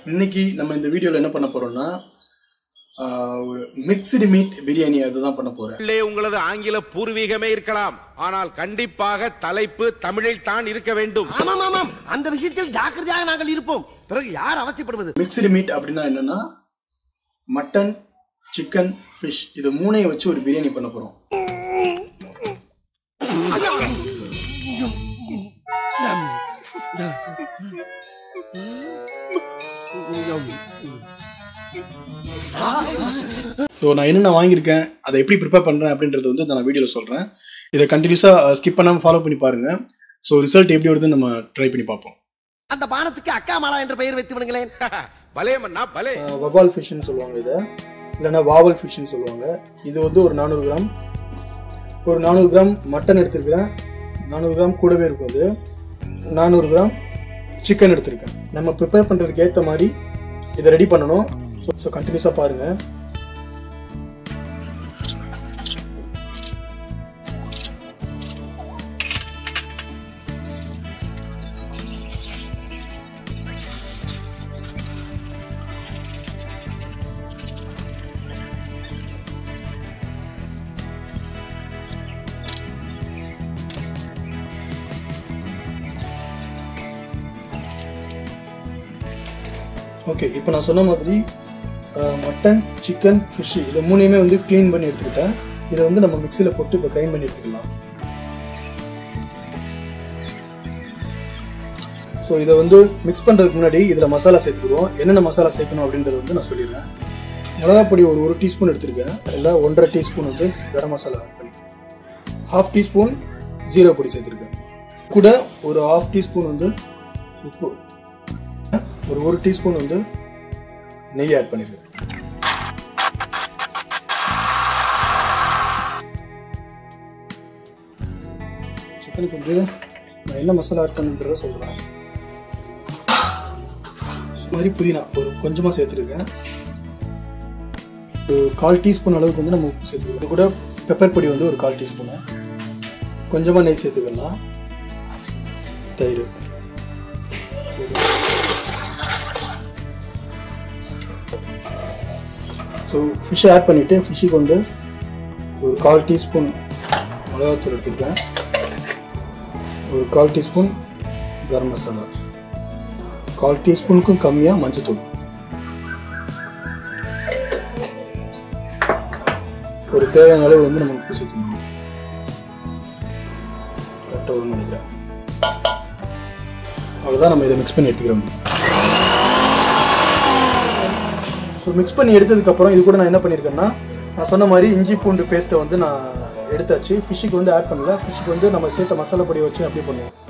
இன்னைக்கு நம்ம இந்த வீடியோவில் என்ன பண்ண போறோம்னா ஆஹ், ஒரு மிக்ஸ்டு மீட் பிரியாணி அதுதான் பண்ண போறேன் உள்ளே உங்களது ஆங்கில பூர்வீகமே இருக்கலாம் ஆனால் கண்டிப்பாக தலைப்பு தமிழில் தான் இருக்க வேண்டும் ஆமாம் ஆமாம் அந்த விஷயத்தில் ஜாக்கிரதையாக நாங்கள் இருப்போம் பிறகு யார் அவசியப்படுவது மிக்ஸ்டு மீட் அப்படின்னா என்னன்னா மட்டன் சிக்கன் ஃபிஷ் இது மூணையும் வச்சு ஒரு பிரியாணி பண்ண போறோம் ஸோ நான் என்னென்ன வாங்கியிருக்கேன் அதை எப்படி ப்ரிப்பேர் பண்ணுறேன் அப்படின்றத வந்து நான் வீடியோவில் சொல்கிறேன் இதை கண்டினியூஸாக ஸ்கிப் பண்ணாமல் ஃபாலோ பண்ணி பாருங்கள் ஸோ ரிசல்ட் எப்படி வருதுன்னு நம்ம ட்ரை பண்ணி பார்ப்போம் அந்த பானத்துக்கு அக்கா மாலா என்ற பெயர் வைத்து விடுங்களேன் பலே மன்னா பலே வவால் ஃபிஷ்னு சொல்லுவாங்க இதை இல்லைன்னா வாவல் ஃபிஷ்னு சொல்லுவாங்க இது வந்து ஒரு நானூறு கிராம் ஒரு நானூறு கிராம் மட்டன் எடுத்திருக்கிறேன் நானூறு கிராம் கூடவே இருக்கும் அது நானூறு கிராம் சிக்கன் எடுத்திருக்கேன் நம்ம ப்ரிப்பேர் பண்ணுறதுக்கு ஏற்ற மாதிரி இதை ரெடி பண்ணணும் ஸோ ஸோ கண்டினியூஸாக பாருங்கள் ஓகே இப்போ நான் சொன்ன மாதிரி மட்டன் சிக்கன் ஃபிஷ்ஷு இது மூணையுமே வந்து க்ளீன் பண்ணி எடுத்துக்கிட்டேன் இதை வந்து நம்ம மிக்சியில் போட்டு இப்போ கிரைண்ட் பண்ணி எடுத்துக்கலாம் ஸோ இதை வந்து மிக்ஸ் பண்ணுறதுக்கு முன்னாடி இதில் மசாலா சேர்த்துக்குவோம் என்னென்ன மசாலா சேர்க்கணும் அப்படின்றத வந்து நான் சொல்லிடுறேன் மிளகாப் பொடி ஒரு ஒரு டீஸ்பூன் எடுத்திருக்கேன் இல்லை ஒன்றரை டீஸ்பூன் வந்து கரம் மசாலா ஆட் பண்ணி ஹாஃப் டீஸ்பூன் ஜீரா பொடி சேர்த்துருக்கேன் கூட ஒரு ஹாஃப் டீஸ்பூன் வந்து உப்பு ஒரு ஒரு டீஸ்பூன் வந்து நெய் ஆட் பண்ணிடுங்க சிக்கனுக்கு வந்து நான் என்ன மசாலா ஆட் பண்ணுன்றத சொல்கிறேன் மாதிரி புதினா ஒரு கொஞ்சமாக சேர்த்துருக்கேன் ஒரு கால் டீஸ்பூன் அளவுக்கு வந்து நம்ம உப்பு சேர்த்துக்கலாம் இது கூட பெப்பர் பொடி வந்து ஒரு கால் டீஸ்பூனு கொஞ்சமாக நெய் சேர்த்துக்கலாம் தயிர் ஸோ ஃபிஷ்ஷை ஆட் பண்ணிவிட்டு ஃபிஷ்ஷுக்கு வந்து ஒரு கால் டீஸ்பூன் மிளகாத்தூள் எடுத்துக்கிட்டேன் ஒரு கால் டீஸ்பூன் கரம் மசாலா கால் டீஸ்பூனுக்கும் கம்மியாக மஞ்சத்தூள் ஒரு தேவையான அளவு வந்து நம்ம உப்பு சேர்த்துக்கணும் கரெக்டாக வரும்னு நினைக்கிறேன் அவ்வளோதான் நம்ம இதை மிக்ஸ் பண்ணி எடுத்துக்கிறோம் ஸோ மிக்ஸ் பண்ணி எடுத்ததுக்கப்புறம் இது கூட நான் என்ன பண்ணியிருக்கேன்னா நான் சொன்ன மாதிரி இஞ்சி பூண்டு பேஸ்ட்டை வந்து நான் எடுத்தாச்சு ஃபிஷ்ஷுக்கு வந்து ஆட் பண்ணல ஃபிஷ்ஷுக்கு வந்து நம்ம சேர்த்த மசாலா பொடியை வச்சு அப்படியே பண்ணுவோம்